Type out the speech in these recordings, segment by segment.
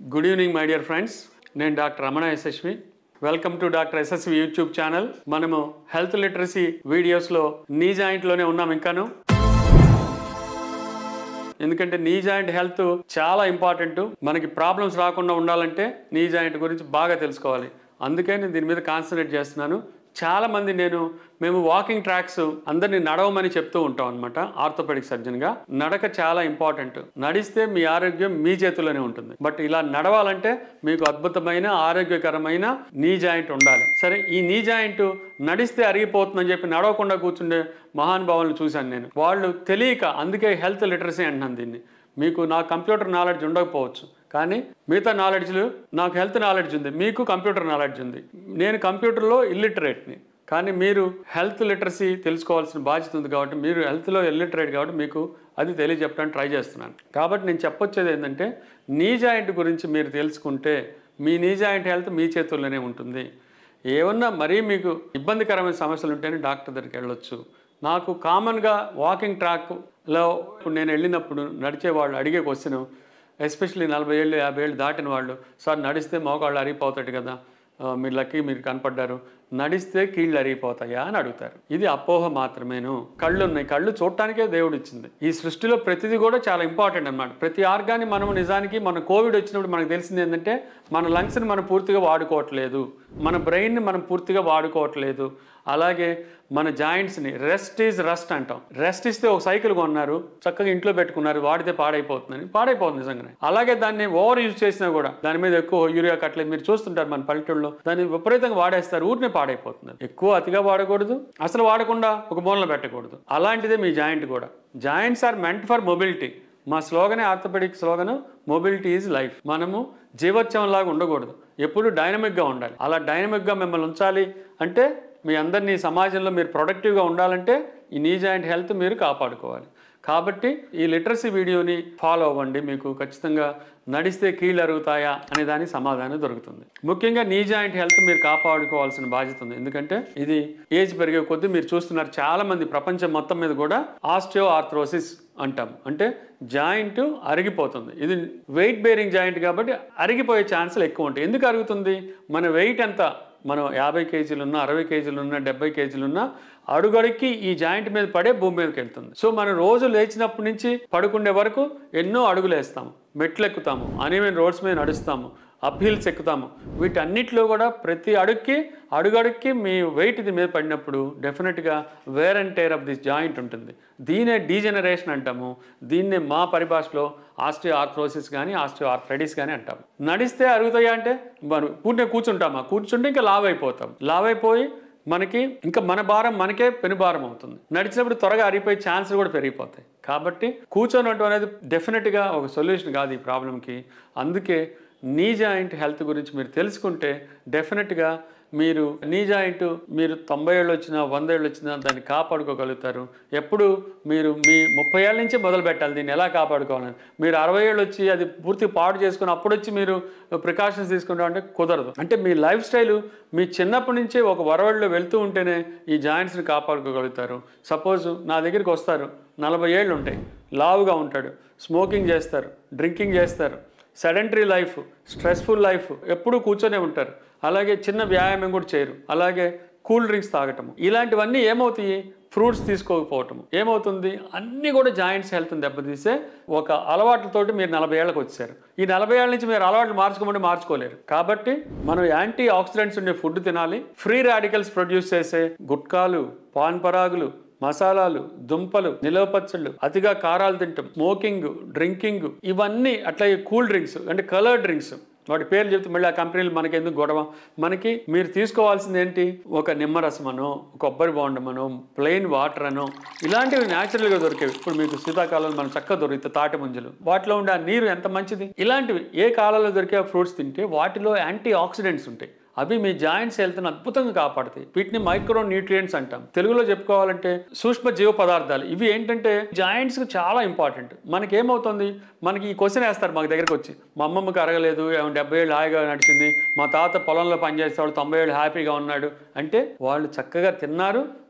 good evening my dear friends నేను doctor Ramana Yashasvi welcome to doctor SSV YouTube channel మనము health literacy వీడియోస్లో knee జాయింట్లోనే ఉన్నాం ఇంకాను ఎందుకంటే నీ జాయింట్ హెల్త్ చాలా ఇంపార్టెంట్ మనకి ప్రాబ్లమ్స్ రాకుండా ఉండాలంటే నీ జాయింట్ గురించి బాగా తెలుసుకోవాలి అందుకే నేను దీని మీద కాన్సన్ట్రేట్ చేస్తున్నాను చాలా మంది నేను మేము వాకింగ్ ట్రాక్స్ అందరినీ నడవమని చెప్తూ ఉంటాం అనమాట ఆర్థోపెడిక్ సర్జన్గా నడక చాలా ఇంపార్టెంట్ నడిస్తే మీ ఆరోగ్యం మీ చేతుల్లోనే ఉంటుంది బట్ ఇలా నడవాలంటే మీకు అద్భుతమైన ఆరోగ్యకరమైన నీ జాయింట్ ఉండాలి సరే ఈ నీ జాయింట్ నడిస్తే అరిగిపోతుందని చెప్పి నడవకుండా కూర్చుండే మహానుభావులను చూశాను నేను వాళ్ళు తెలియక అందుకే హెల్త్ లిటరసీ అంటున్నాను దీన్ని మీకు నా కంప్యూటర్ నాలెడ్జ్ ఉండకపోవచ్చు కానీ మిగతా నాలెడ్జ్లు నాకు హెల్త్ నాలెడ్జ్ ఉంది మీకు కంప్యూటర్ నాలెడ్జ్ ఉంది నేను కంప్యూటర్లో ఇల్లిటరేట్ని కానీ మీరు హెల్త్ లిటరసీ తెలుసుకోవాల్సిన బాధ్యత ఉంది కాబట్టి మీరు హెల్త్లో ఇల్లిటరేట్ కాబట్టి మీకు అది తెలియజెప్పడానికి ట్రై చేస్తున్నాను కాబట్టి నేను చెప్పొచ్చేది ఏంటంటే నీ జాయింట్ గురించి మీరు తెలుసుకుంటే మీ నీ జాయింట్ హెల్త్ మీ చేతుల్లోనే ఉంటుంది ఏమన్నా మరీ మీకు ఇబ్బందికరమైన సమస్యలు ఉంటేనే డాక్టర్ దగ్గరికి వెళ్ళొచ్చు నాకు కామన్గా వాకింగ్ ట్రాక్లో ఇప్పుడు నేను వెళ్ళినప్పుడు నడిచే వాళ్ళు అడిగే క్వశ్చన్ ఎస్పెషల్లీ నలభై ఏళ్ళు యాభై ఏళ్ళు దాటిన వాళ్ళు సార్ నడిస్తే మోకాళ్ళు అరిగిపోతాడు కదా ఆ, మీరు లక్కీ మీరు కనపడ్డారు నడిస్తే కీళ్ళు అరిగిపోతాయా అని అడుగుతారు ఇది అపోహ మాత్రమేను కళ్ళు ఉన్నాయి కళ్ళు చూడటానికే దేవుడు ఇచ్చింది ఈ సృష్టిలో ప్రతిదీ కూడా చాలా ఇంపార్టెంట్ అన్నమాట ప్రతి ఆర్గాన్ని మనం నిజానికి మన కోవిడ్ వచ్చినప్పుడు మనకు తెలిసింది ఏంటంటే మన లంగ్స్ని మనం పూర్తిగా వాడుకోవట్లేదు మన బ్రెయిన్ని మనం పూర్తిగా వాడుకోవట్లేదు అలాగే మన జాయింట్స్ని రెస్ట్ ఈజ్ రస్ట్ అంటాం రెస్ట్ ఇస్తే ఒక సైకిల్ కొన్నారు చక్కగా ఇంట్లో పెట్టుకున్నారు వాడితే పాడైపోతుందని పాడైపోతుంది నిజంగానే అలాగే దాన్ని ఓవర్ యూజ్ చేసినా కూడా దాని మీద ఎక్కువ యూరియా కట్టలేదు మీరు చూస్తుంటారు మన పల్లెటూళ్ళలో దాన్ని విపరీతంగా వాడేస్తారు ఊరినే పాడైపోతుంది ఎక్కువ అతిగా వాడకూడదు అసలు వాడకుండా ఒక మూలలో పెట్టకూడదు అలాంటిదే మీ జాయింట్ కూడా joints are meant for mobility మా స్లోగనే orthopaedic slogan mobility is life మనము జీవోత్సవం లాగా ఉండకూడదు ఎప్పుడు డైనమిక్గా ఉండాలి అలా డైనమిక్గా మిమ్మల్ని ఉంచాలి అంటే మీ అందరినీ సమాజంలో మీరు ప్రొడక్టివ్గా ఉండాలంటే ఈ నీ జాయింట్ హెల్త్ మీరు కాపాడుకోవాలి కాబట్టి ఈ లిటరసీ వీడియోని ఫాలో అవ్వండి మీకు ఖచ్చితంగా నడిస్తే కీళ్ళు అరుగుతాయా అనే దానికి సమాధానం దొరుకుతుంది ముఖ్యంగా నీ జాయింట్ హెల్త్ మీరు కాపాడుకోవాల్సిన బాధ్యత ఉంది ఎందుకంటే ఇది ఏజ్ పెరిగే కొద్దీ మీరు చూస్తున్నారు చాలా మంది ప్రపంచం మొత్తం మీద కూడా ఆస్టియో ఆర్థ్రోసిస్ అంటాం అంటే జాయింట్ అరిగిపోతుంది ఇది వెయిట్ బేరింగ్ జాయింట్ కాబట్టి అరిగిపోయే ఛాన్సులు ఎక్కువ ఉంటాయి ఎందుకు అరుగుతుంది మన వెయిట్ ఎంత మనం యాభై కేజీలు ఉన్నా అరవై కేజీలు ఉన్నా డెబ్బై కేజీలు ఉన్నా అడుగడుక్కి ఈ జాయింట్ మీద పడే భూమి మీదకి వెళ్తుంది సో మనం రోజు లేచినప్పటి నుంచి పడుకునే వరకు ఎన్నో అడుగులు వేస్తాము మెట్లు ఎక్కుతాము అనేమైన రోడ్స్ మీద నడుస్తాము అప్ హిల్స్ ఎక్కుతాము వీటన్నిటిలో కూడా ప్రతి అడుగుకి అడుగడుక్కి మీ వెయిట్ ఇది మీద పడినప్పుడు డెఫినెట్గా wear and tear of this joint ఉంటుంది దీనే డీజనరేషన్ అంటాము దీన్నే మా పరిభాషలో ఆస్టియో ఆర్థ్రోసిస్ కానీ ఆస్టియో ఆర్థరైటిస్ కానీ అంటాము నడిస్తే అరుగుతాయా అంటే మనం పూర్తిగా కూర్చుంటామా కూర్చుంటే ఇంకా లావ్ అయిపోతాం లావ్ అయిపోయి మనకి ఇంకా మన భారం మనకే పెనుభారం అవుతుంది నడిచినప్పుడు త్వరగా అరిగిపోయే ఛాన్సులు కూడా పెరిగిపోతాయి కాబట్టి కూర్చోనట్టు అనేది డెఫినెట్గా ఒక సొల్యూషన్ కాదు ఈ ప్రాబ్లంకి అందుకే నీ జాయింట్ హెల్త్ గురించి మీరు తెలుసుకుంటే డెఫినెట్గా మీరు నీ జాయింట్ మీరు తొంభై ఏళ్ళు వచ్చినా వంద ఏళ్ళు వచ్చినా దాన్ని కాపాడుకోగలుగుతారు ఎప్పుడు మీరు మీ ముప్పై ఏళ్ళ నుంచే మొదలు పెట్టాలి దీన్ని ఎలా కాపాడుకోవాలని మీరు అరవై ఏళ్ళు వచ్చి అది పూర్తి పాడు చేసుకుని అప్పుడు వచ్చి మీరు ప్రికాషన్స్ తీసుకుంటాం అంటే కుదరదు అంటే మీ లైఫ్ స్టైల్ మీ చిన్నప్పటి నుంచే ఒక వరవడిలో వెళ్తూ ఉంటేనే ఈ జాయింట్స్ని కాపాడుకోగలుగుతారు సపోజ్ నా దగ్గరికి వస్తారు నలభై ఏళ్ళు ఉంటాయి లావుగా ఉంటాడు స్మోకింగ్ చేస్తారు డ్రింకింగ్ చేస్తారు సెడెంటరీ లైఫ్ స్ట్రెస్ఫుల్ లైఫ్ ఎప్పుడూ కూర్చొనే ఉంటారు అలాగే చిన్న వ్యాయామం కూడా చేయరు అలాగే కూల్ డ్రింక్స్ తాగటము ఇలాంటివన్నీ ఏమవుతాయి ఫ్రూట్స్ తీసుకోకపోవటం ఏమవుతుంది అన్నీ కూడా జాయింట్స్ హెల్త్ని దెబ్బతీసే ఒక అలవాట్లతోటి మీరు నలభై ఏళ్ళకి వచ్చారు ఈ నలభై ఏళ్ళ నుంచి మీరు అలవాట్లు మార్చుకోమంటే మార్చుకోలేరు కాబట్టి మనం యాంటీ ఆక్సిడెంట్స్ ఉండే ఫుడ్ తినాలి ఫ్రీ రాడికల్స్ ప్రొడ్యూస్ చేసే గుట్కాలు పాన్ పరాగులు మసాలాలు దుంపలు నిలవ పచ్చళ్ళు అతిగా కారాలు తింటాం స్మోకింగ్ డ్రింకింగ్ ఇవన్నీ అట్లాగే కూల్ డ్రింక్స్ అంటే కలర్ డ్రింక్స్ వాటి పేర్లు చెప్తే మళ్ళీ ఆ కంపెనీలు మనకి ఎందుకు గొడవ మనకి మీరు తీసుకోవాల్సింది ఏంటి ఒక నిమ్మరసం అనో కొబ్బరి బోండమనో ప్లెయిన్ వాటర్ అనో ఇలాంటివి న్యాచురల్గా దొరికేవి ఇప్పుడు మీకు శీతాకాలంలో మనం చక్కగా దొరుకుతాయి తాటి ముంజలు వాటిలో ఉండే ఆ నీరు ఎంత మంచిది ఇలాంటివి ఏ కాలంలో దొరికే ఫ్రూట్స్ తింటే వాటిలో యాంటీ ఆక్సిడెంట్స్ ఉంటాయి అవి మీ జాయింట్స్ హెల్త్ని అద్భుతంగా కాపాడతాయి వీటిని మైక్రో న్యూట్రియంట్స్ అంటాం తెలుగులో చెప్పుకోవాలంటే సూక్ష్మ జీవ పదార్థాలు ఇవి ఏంటంటే జాయింట్స్కి చాలా ఇంపార్టెంట్ మనకి ఏమవుతుంది మనకి ఈ క్వశ్చన్ వేస్తారు మాకు దగ్గరికి వచ్చి మా అమ్మమ్మకి అరగలేదు ఏమో డెబ్బై ఏళ్ళు హాయిగా నడిచింది మా తాత పొలంలో పనిచేసేవాడు తొంభై ఏళ్ళు హ్యాపీగా ఉన్నాడు అంటే వాళ్ళు చక్కగా తిన్నారు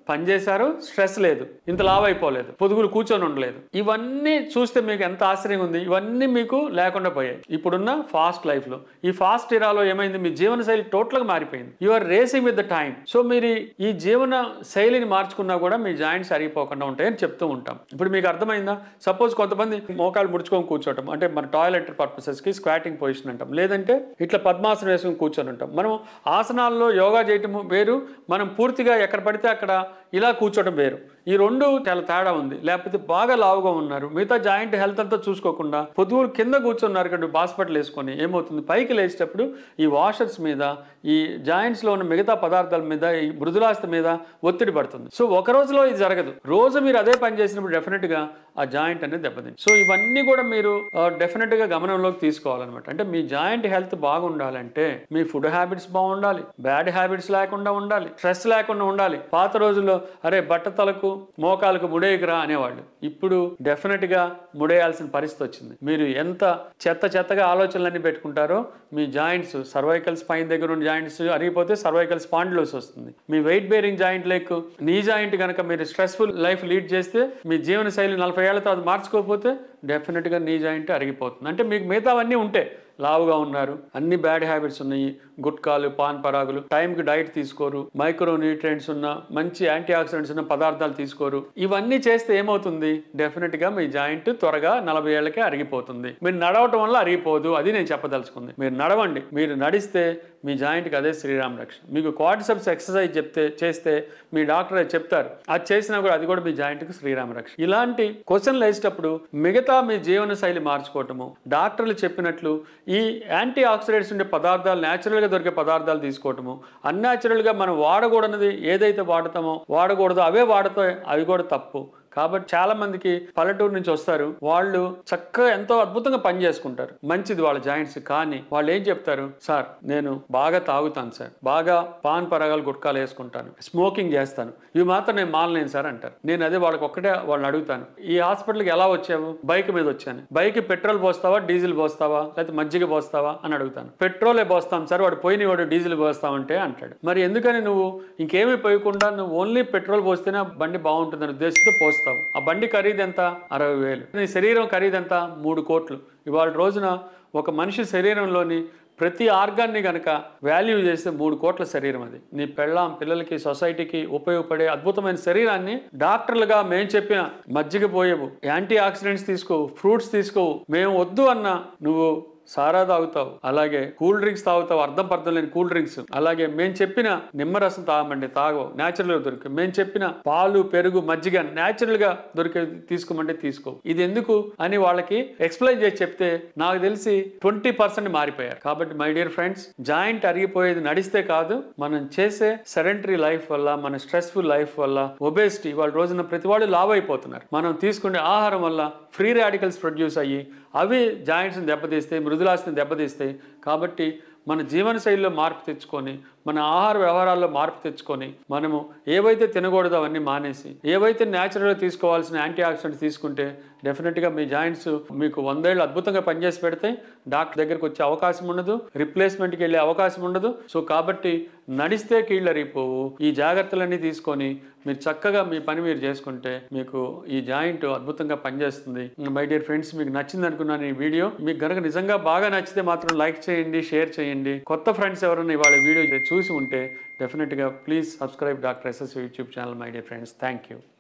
పనిచేశారు స్ట్రెస్ లేదు ఇంత లావ్ అయిపోలేదు పొదుగులు కూర్చొని ఉండలేదు ఇవన్నీ చూస్తే మీకు ఎంత ఆశ్చర్యంగా ఉంది ఇవన్నీ మీకు లేకుండా పోయాయి ఇప్పుడున్న ఫాస్ట్ లైఫ్ లో ఈ ఫాస్ట్ ఇరాలో ఏమైంది మీ జీవన శైలి టోటల్ గా మారిపోయింది you are racing with the time so మీరు ఈ జీవన శైలిని మార్చుకున్నా కూడా మీ జాయింట్స్ అరిగిపోకుండా ఉంటాయని చెప్తూ ఉంటాం ఇప్పుడు మీకు అర్థమైందా సపోజ్ కొంతమంది మోకాలు ముడుచుకొని కూర్చోవటం అంటే మన టాయిలెట్ పర్పసెస్ కి స్క్వాటింగ్ పొజిషన్ అంటాం లేదంటే ఇట్లా పద్మాసనం వేసుకొని కూర్చొని ఉంటాం మనం ఆసనాల్లో యోగా చేయటం వేరు మనం పూర్తిగా ఎక్కడ పడితే అక్కడ ఇలా కూర్చోవడం వేరు ఈ రెండు చాలా తేడా ఉంది లేకపోతే బాగా లావుగా ఉన్నారు మిగతా జాయింట్ హెల్త్ అంతా చూసుకోకుండా పొద్దుగురు కింద కూర్చున్నారు ఇక్కడ హాస్పిటల్ వేసుకొని ఏమవుతుంది పైకి లేచేటప్పుడు ఈ వాషర్స్ మీద ఈ జాయింట్స్ లో ఉన్న మిగతా పదార్థాల మీద ఈ మృదులాస్తి మీద ఒత్తిడి పడుతుంది సో ఒక రోజులో ఇది జరగదు రోజు మీరు అదే పని చేసినప్పుడు డెఫినెట్ గా ఆ జాయింట్ అనేది దెబ్బతింది సో ఇవన్నీ కూడా మీరు డెఫినెట్ గా గమనంలోకి తీసుకోవాలన్నమాట అంటే మీ జాయింట్ హెల్త్ బాగుండాలంటే మీ ఫుడ్ హ్యాబిట్స్ బాగుండాలి బ్యాడ్ హ్యాబిట్స్ లేకుండా ఉండాలి స్ట్రెస్ లేకుండా ఉండాలి పాత రోజుల్లో అరే బట్టతలకు మోకాలకు ముడేయకురా అనేవాళ్ళు ఇప్పుడు డెఫినెట్ గా ముడేయాల్సిన పరిస్థితి వచ్చింది మీరు ఎంత చెత్త చెత్తగా ఆలోచనలన్నీ పెట్టుకుంటారో మీ జాయింట్స్ సర్వైకల్ స్పైన్ దగ్గర ఉన్న జాయింట్స్ అరిగిపోతే సర్వైకల్ స్పాండిలోస్ వస్తుంది మీ weight bearing joint like knee joint కనుక మీరు స్ట్రెస్ఫుల్ లైఫ్ లీడ్ చేస్తే మీ జీవన శైలి నలభై ఏళ్ల తర్వాత మార్చుకోకపోతే డెఫినెట్గా నీ జాయింట్ అరిగిపోతుంది అంటే మీకు మిగతావన్నీ ఉంటే లావుగా ఉన్నారు అన్ని బ్యాడ్ హ్యాబిట్స్ ఉన్నాయి గుట్కాలు పాన్ పరాగులు టైంకి డైట్ తీసుకోరు మైక్రో న్యూట్రియంట్స్ ఉన్న మంచి యాంటీ ఆక్సిడెంట్స్ ఉన్న పదార్థాలు తీసుకోరు ఇవన్నీ చేస్తే ఏమవుతుంది డెఫినెట్ గా మీ జాయింట్ త్వరగా నలభై ఏళ్ళకే అరిగిపోతుంది మీరు నడవటం వల్ల అరిగిపోదు అది నేను చెప్పదలుచుకుంది మీరు నడవండి మీరు నడిస్తే మీ జాయింట్కి అదే శ్రీరామ్ రక్ష మీకు క్వాడ్రిసెప్స్ ఎక్సర్సైజ్ చెప్తే చేస్తే మీ డాక్టర్ అది చెప్తారు అది చేసినా కూడా అది కూడా మీ జాయింట్కి శ్రీరామ రక్ష ఇలాంటి క్వశ్చన్లు వేసేటప్పుడు మిగతా మీ జీవన శైలి మార్చుకోవటము డాక్టర్లు చెప్పినట్లు ఈ యాంటీ ఆక్సిడెంట్స్ ఉండే పదార్థాలు న్యాచురల్గా దొరికే పదార్థాలు తీసుకోవటము అన్యాచురల్గా మనం వాడకూడనిది ఏదైతే వాడతామో వాడకూడదో అవే వాడతాయి అవి కూడా తప్పు కాబట్టి చాలా మందికి పల్లెటూరు నుంచి వస్తారు వాళ్ళు చక్కగా ఎంతో అద్భుతంగా పని చేసుకుంటారు మంచిది వాళ్ళ జాయింట్స్ కానీ వాళ్ళు ఏం చెప్తారు సార్ నేను బాగా తాగుతాను సార్ బాగా పాన్ పరాగాలు గుట్కాలు వేసుకుంటాను స్మోకింగ్ చేస్తాను ఇవి మాత్రం నేను మానలేను సార్ అంటారు నేను అదే వాళ్ళకి ఒక్కటే వాళ్ళని అడుగుతాను ఈ హాస్పిటల్కి ఎలా వచ్చావు బైక్ మీద వచ్చాను బైక్ పెట్రోల్ పోస్తావా డీజిల్ పోస్తావా లేకపోతే మజ్జిగ పోస్తావా అని అడుగుతాను పెట్రోలే పోస్తాం సార్ వాడు పోయిన వాడు డీజిల్ పోస్తామంటే అంటాడు మరి ఎందుకని నువ్వు ఇంకేమీ పోయకుండా నువ్వు ఓన్లీ పెట్రోల్ పోస్తేనే ఆ బండి బాగుంటుందని ఉద్దేశంతో పోస్తావు ఆ బండి ఖరీదు ఎంత అరవై వేలు నీ శరీరం ఖరీదు ఎంత మూడు కోట్లు ఇవాళ రోజున ఒక మనిషి శరీరంలోని ప్రతి ఆర్గాన్ని గనక వాల్యూ చేస్తే మూడు కోట్ల శరీరం అది నీ పెళ్ళాం పిల్లలకి సొసైటీకి ఉపయోగపడే అద్భుతమైన శరీరాన్ని డాక్టర్లుగా మేము చెప్పిన మజ్జిగ పోయేవు యాంటీ ఆక్సిడెంట్స్ తీసుకో ఫ్రూట్స్ తీసుకో మేము వద్దు అన్న నువ్వు సారా తాగుతావు అలాగే కూల్ డ్రింక్స్ తాగుతావు అర్థం పర్థం లేని కూల్ డ్రింక్స్ అలాగే మేము చెప్పిన నిమ్మరసం తాగమండి తాగవు న్యాచురల్ గా దొరికి మేము చెప్పిన పాలు పెరుగు మజ్జిగ న్యాచురల్ గా దొరికే తీసుకోమంటే తీసుకో ఇది ఎందుకు అని వాళ్ళకి ఎక్స్ప్లెయిన్ చేసి చెప్తే నాకు తెలిసి ట్వంటీ పర్సెంట్ మారిపోయారు కాబట్టి మై డియర్ ఫ్రెండ్స్ జాయింట్ అరిగిపోయేది నడిస్తే కాదు మనం చేసే సెడెంటరీ లైఫ్ వల్ల మన స్ట్రెస్ఫుల్ లైఫ్ వల్ల ఒబేసిటీ వాళ్ళ రోజున ప్రతి వాళ్ళు లావ్ అయిపోతున్నారు మనం తీసుకునే ఆహారం వల్ల ఫ్రీ రాడికల్స్ ప్రొడ్యూస్ అయ్యి అవి జాయింట్స్ని దెబ్బతీస్తాయి మృదులాస్తిని దెబ్బతీస్తాయి కాబట్టి మన జీవనశైలిలో మార్పు తెచ్చుకొని మన ఆహార వ్యవహారాల్లో మార్పు తెచ్చుకొని మనము ఏవైతే తినకూడదో అవన్నీ మానేసి ఏవైతే న్యాచురల్గా తీసుకోవాల్సిన యాంటీ ఆక్సిడెంట్స్ తీసుకుంటే డెఫినెట్గా మీ జాయింట్స్ మీకు వందేళ్ళు అద్భుతంగా పనిచేసి పెడితే డాక్టర్ దగ్గరికి వచ్చే అవకాశం ఉండదు రిప్లేస్మెంట్కి వెళ్ళే అవకాశం ఉండదు సో కాబట్టి నడిస్తే కీళ్ళు అరిగిపోవు ఈ జాగ్రత్తలన్నీ తీసుకొని మీరు చక్కగా మీ పని మీరు చేసుకుంటే మీకు ఈ జాయింట్ అద్భుతంగా పనిచేస్తుంది మై డియర్ ఫ్రెండ్స్ మీకు నచ్చింది అనుకున్నాను ఈ వీడియో మీకు కనుక నిజంగా బాగా నచ్చితే మాత్రం లైక్ చేయండి షేర్ చేయండి కొత్త ఫ్రెండ్స్ ఎవరైనా ఇవాళ వీడియో చూసి ఉంటే డెఫినెట్గా please subscribe doctor SS YouTube channel my dear friends thank you